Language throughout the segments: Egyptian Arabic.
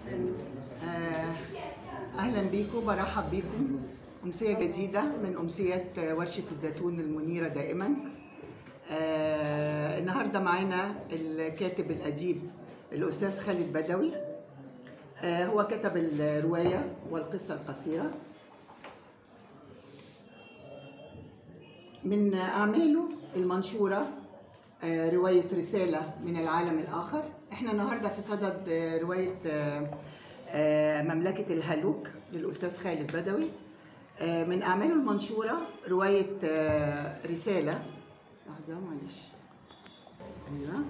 آه، اهلا بيكم برحب بيكم امسيه جديده من امسيات ورشه الزيتون المنيره دائما آه، النهارده معانا الكاتب الاديب الاستاذ خالد بدوي آه، هو كتب الروايه والقصه القصيره من اعماله المنشوره آه، روايه رساله من العالم الاخر احنا النهارده في صدد آه، روايه آه، آه، مملكه الهلوك للاستاذ خالد بدوي آه، من اعماله المنشوره روايه آه، رساله لحظه معلش ايوه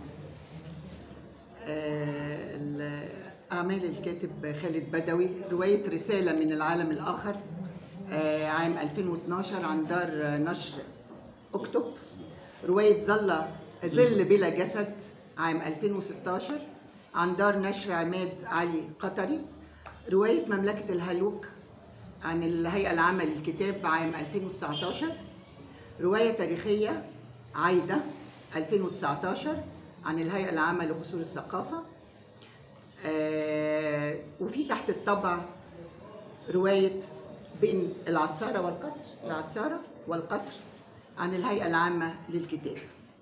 آه، ال- أعمال الكاتب خالد بدوي رواية رسالة من العالم الآخر آه، عام 2012 عن دار نشر أكتب رواية ظل ظل بلا جسد عام 2016 عن دار نشر عماد علي قطري رواية مملكة الهلوك عن الهيئة العامة للكتاب عام 2019 رواية تاريخية عايدة 2019 عن الهيئة العامة لقصور الثقافة آه، وفي تحت الطبع رواية بين العصارة والقصر العصارة والقصر عن الهيئة العامة للكتاب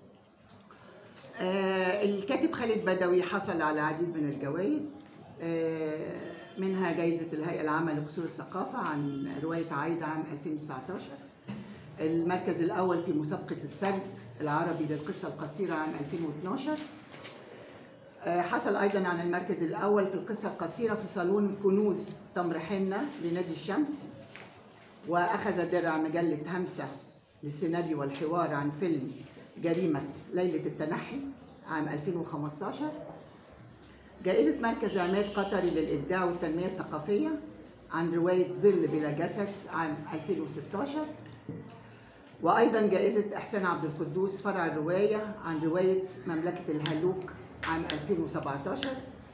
آه، الكاتب خالد بدوي حصل على عديد من الجوائز آه، منها جائزة الهيئة العامة لقصور الثقافة عن رواية عايدة عام 2019 المركز الأول في مسابقة السرد العربي للقصة القصيرة عام 2012 آه، حصل أيضا على المركز الأول في القصة القصيرة في صالون كنوز تمر حنة لنادي الشمس وأخذ درع مجلة همسة للسيناريو والحوار عن فيلم جريمة ليلة التنحي عام 2015 جائزة مركز عماد قطري للإبداع والتنمية الثقافية عن رواية ظل بلا جسد عام 2016 وأيضا جائزة إحسان عبد القدوس فرع الرواية عن رواية مملكة الهلوك عام 2017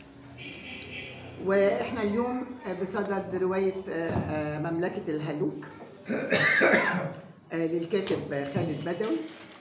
وإحنا اليوم بصدد رواية آه، آه، مملكة الهلوك آه، للكاتب خالد بدوي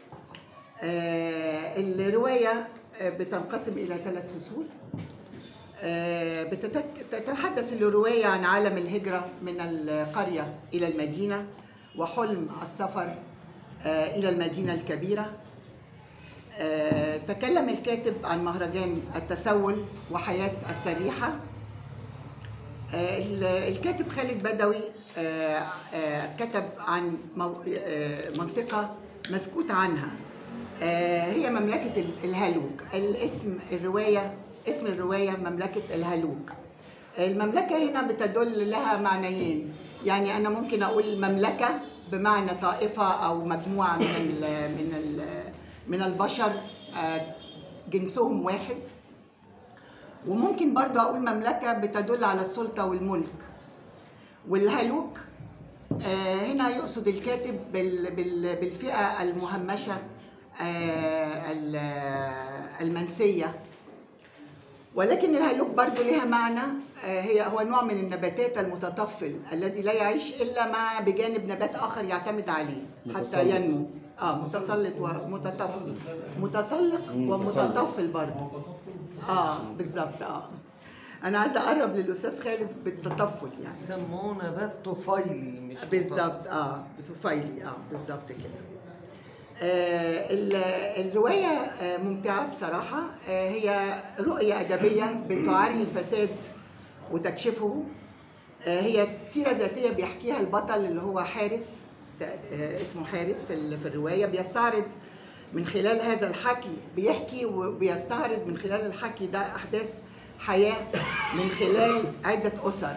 آه، الرواية آه، بتنقسم إلى ثلاث فصول آه، بتتك- تتحدث الرواية عن عالم الهجرة من القرية إلى المدينة وحلم السفر آه، إلى المدينة الكبيرة آه، تكلم الكاتب عن مهرجان التسول وحياة السريحة آه، ال- الكاتب خالد بدوي آه، آه، كتب عن مو- آه، منطقة مسكوت عنها آه، هي مملكة ال- الهلوك الاسم الرواية اسم الرواية مملكة الهلوك المملكة هنا بتدل لها معنيين يعني أنا ممكن أقول مملكة بمعنى طائفة أو مجموعة من ال من ال من البشر آه، جنسهم واحد وممكن برضه أقول مملكة بتدل على السلطة والملك والهلوك آه، هنا يقصد الكاتب بال- بال- بالفئة المهمشة آه، ال- المنسية ولكن الهلوك برضو لها معنى آه، هي هو نوع من النباتات المتطفل الذي لا يعيش الا مع بجانب نبات اخر يعتمد عليه حتى متسلق. ينمو اه متسلط ومتطفل متسلق ومتطفل برضو اه بالظبط اه انا عايزه اقرب للاستاذ خالد بالتطفل يعني سموه نبات طفيلي مش بالظبط اه بتفايلي اه بالظبط كده آه ال- الرواية آه ممتعة بصراحة آه هي رؤية أدبية بتعري الفساد وتكشفه آه هي سيرة ذاتية بيحكيها البطل اللي هو حارس آه اسمه حارس في ال- في الرواية بيستعرض من خلال هذا الحكي بيحكي وبيستعرض من خلال الحكي ده أحداث حياة من خلال عدة أسر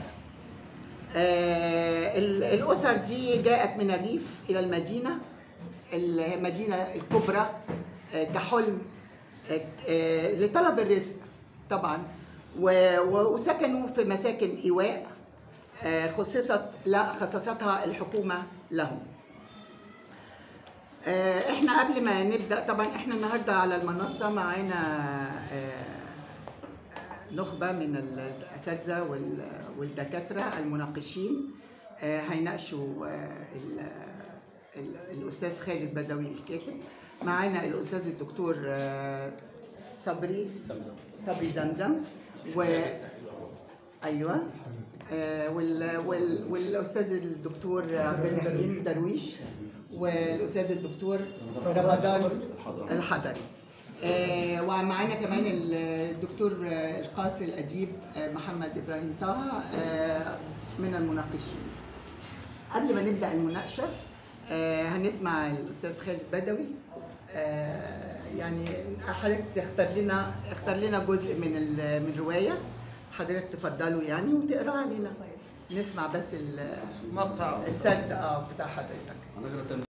آه، ال- الأسر دي جاءت من الريف إلى المدينة المدينة الكبرى آه، كحلم آه، آه، لطلب الرزق طبعا و- و- وسكنوا في مساكن إيواء آه، خصصت لا خصصتها الحكومة لهم آه، احنا قبل ما نبدا طبعا احنا النهارده على المنصه معانا آه، نخبة من الأساتذة وال- والدكاترة المناقشين آه، هيناقشوا آه، ال- ال- الأستاذ خالد بدوي الكاتب معانا الأستاذ الدكتور آه، صبري زمزم صبري زمزم و ايوه آه وال وال والاستاذ الدكتور عبد الرحيم درويش والاستاذ الدكتور رمضان الحضري آه ومعانا كمان الدكتور آه، القاصي الاديب آه، محمد ابراهيم طه آه من المناقشين قبل ما نبدا المناقشه آه هنسمع الاستاذ خالد بدوي آه يعني حضرتك تختار لنا اختار لنا جزء من ال- من الروايه حضرتك تفضلوا يعني وتقرا علينا نسمع بس ال- مقطع السرد اه بتاع حضرتك